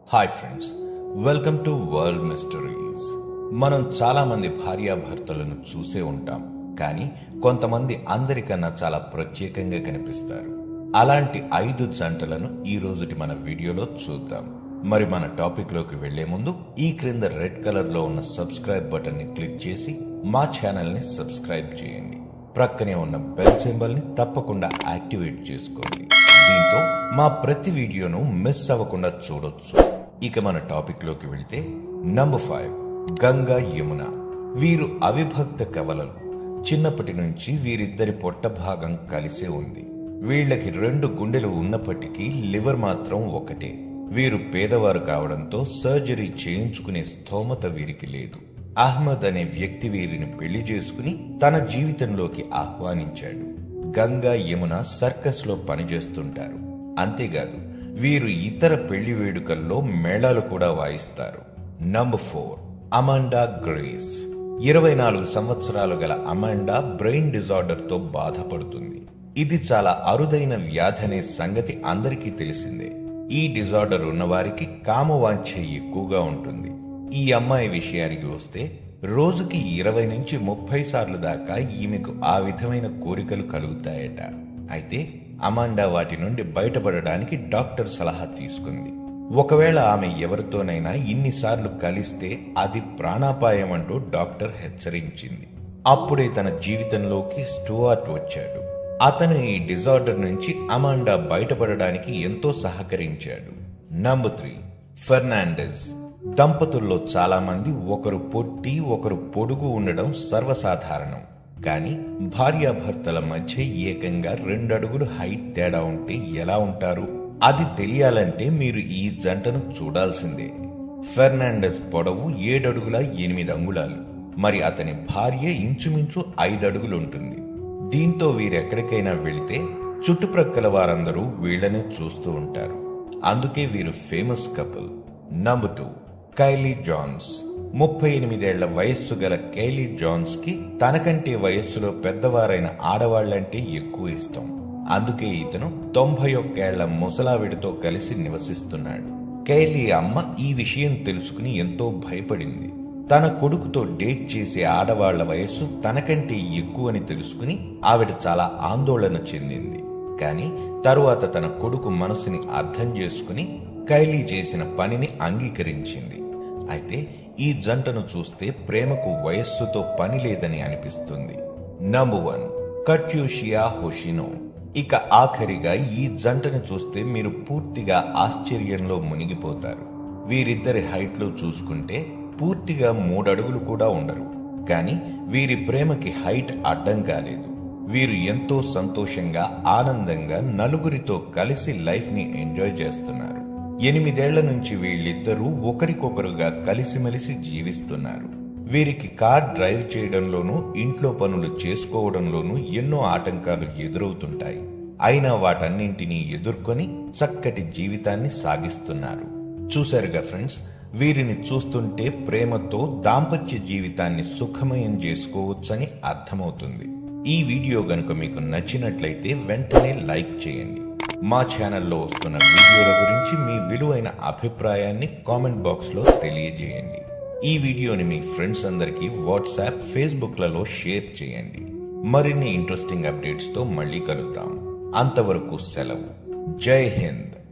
hi friends welcome to world mysteries మనం చాలా మంది భార్యాభర్తలను చూసే ఉంటాం కానీ కొంతమంది అందరికన్నా చాలా ప్రత్యేకంగా కనిపిస్తారు అలాంటి ఐదు జంటలను ఈ రోజుటి మన వీడియోలో చూద్దాం మరి మన టాపిక్ లోకి వెళ్లే ముందు ఈ క్రింద రెడ్ కలర్ లో ఉన్న సబ్స్క్రైబ్ బటన్ ని క్లిక్ చేసి మా ఛానల్ ని సబ్స్క్రైబ్ చేయండి ప్రక్కనే ఉన్న బెల్ సింబల్ ని తప్పకుండా యాక్టివేట్ చేసుకోండి దీంతో మా ప్రతి వీడియోను మిస్ అవ్వకుండా చూడొచ్చు ఇక మన టాపిక్ లోకి వెళితే నంబర్ ఫైవ్ గంగా యమున వీరు అవిభక్త కవలలు చిన్నప్పటి నుంచి వీరిద్దరి పొట్ట భాగం కలిసే ఉంది వీళ్ళకి రెండు గుండెలు ఉన్నప్పటికీ లివర్ మాత్రం ఒకటే వీరు పేదవారు కావడంతో సర్జరీ చేయించుకునే స్థోమత వీరికి లేదు అహ్మద్ అనే వ్యక్తి వీరిని పెళ్లి చేసుకుని తన జీవితంలోకి ఆహ్వానించాడు గంగా యమున సర్కస్ లో పనిచేస్తుంటారు అంతేకాదు వీరు ఇతర పెళ్లి వేడుకల్లో మేళాలు కూడా వాయిస్తారు నంబర్ ఫోర్ అమాండా గ్రేస్ ఇరవై నాలుగు సంవత్సరాలు గల అమాండా బ్రెయిన్ డిజార్డర్ తో బాధపడుతుంది ఇది చాలా అరుదైన వ్యాధి అనే సంగతి అందరికీ తెలిసిందే ఈ డిజార్డర్ ఉన్నవారికి కామవాంఛ ఎక్కువగా ఉంటుంది ఈ అమ్మాయి విషయానికి వస్తే రోజుకి ఇరవై నుంచి ముప్పై సార్లు దాకా ఈమెకు ఆ విధమైన కోరికలు కలుగుతాయట అయితే అమాండా వాటి నుండి బయటపడడానికి డాక్టర్ సలహా తీసుకుంది ఒకవేళ ఆమె ఎవరితోనైనా ఇన్నిసార్లు కలిస్తే అది ప్రాణాపాయం అంటూ డాక్టర్ హెచ్చరించింది అప్పుడే తన జీవితంలోకి స్టూవార్ట్ వచ్చాడు అతను ఈ డిజార్డర్ నుంచి అమాండా బయటపడడానికి ఎంతో సహకరించాడు నంబర్ త్రీ ఫెర్నాండెస్ దంపతుల్లో చాలా మంది ఒకరు పొట్టి ఒకరు పొడుగు ఉండడం సర్వసాధారణం కానీ భార్యాభర్తల మధ్య ఏకంగా రెండడుగులు హైట్ తేడా ఉంటే ఎలా ఉంటారు అది తెలియాలంటే మీరు ఈ జంటను చూడాల్సిందే ఫెర్నాండెస్ పొడవు ఏడడుగుల ఎనిమిది అంగుళాలు మరి అతని భార్య ఇంచుమించు ఐదడుగులు ఉంటుంది దీంతో వీరెక్కడికైనా వెళితే చుట్టుప్రక్కల వారందరూ వీళ్ళని చూస్తూ ఉంటారు అందుకే వీరు famous couple number two Kylie Johns ముప్పై ఎనిమిదేళ్ల వయస్సు గల కైలీ జాన్స్ కి తనకంటే వయస్సులో పెద్దవారైన ఆడవాళ్లంటే ఎక్కువ ఇష్టం అందుకే ఇతను తొంభై ఒక్కేళ్ల ముసలావిడితో కలిసి నివసిస్తున్నాడు కైలీ అమ్మ ఈ విషయం తెలుసుకుని ఎంతో భయపడింది తన కొడుకుతో డేట్ చేసే ఆడవాళ్ల వయస్సు తనకంటే ఎక్కువని తెలుసుకుని ఆవిడ చాలా ఆందోళన చెందింది కానీ తరువాత తన కొడుకు మనసుని అర్థం చేసుకుని కైలీ చేసిన పనిని అంగీకరించింది అయితే ఈ జంటను చూస్తే ప్రేమకు వయస్సుతో పని లేదని అనిపిస్తుంది నంబర్ వన్ కట్యూషియా హోషినో ఇక ఆఖరిగా ఈ జంటను చూస్తే మీరు పూర్తిగా ఆశ్చర్యంలో మునిగిపోతారు వీరిద్దరి హైట్లో చూసుకుంటే పూర్తిగా మూడడుగులు కూడా ఉండరు కానీ వీరి ప్రేమకి హైట్ అడ్డం కాలేదు వీరు ఎంతో సంతోషంగా ఆనందంగా నలుగురితో కలిసి లైఫ్ ని ఎంజాయ్ చేస్తున్నారు ఎనిమిదేళ్ల నుంచి వీళ్ళిద్దరూ ఒకరికొకరుగా కలిసిమెలిసి జీవిస్తున్నారు వీరికి కార్ డ్రైవ్ చేయడంలోనూ ఇంట్లో పనులు చేసుకోవడంలోనూ ఎన్నో ఆటంకాలు ఎదురవుతుంటాయి అయినా వాటన్నింటినీ ఎదుర్కొని చక్కటి జీవితాన్ని సాగిస్తున్నారు చూశారుగా ఫ్రెండ్స్ వీరిని చూస్తుంటే ప్రేమతో దాంపత్య జీవితాన్ని సుఖమయం చేసుకోవచ్చని అర్థమవుతుంది ఈ వీడియో గనుక మీకు నచ్చినట్లయితే వెంటనే లైక్ చేయండి మా ఛానల్లో వస్తున్న వీడియోల గురించి మీ విలువైన అభిప్రాయాన్ని కామెంట్ బాక్స్లో తెలియజేయండి ఈ వీడియోని మీ ఫ్రెండ్స్ అందరికీ వాట్సాప్ ఫేస్బుక్లలో షేర్ చేయండి మరిన్ని ఇంట్రెస్టింగ్ అప్డేట్స్తో మళ్ళీ కలుద్దాం అంతవరకు సెలవు జై హింద్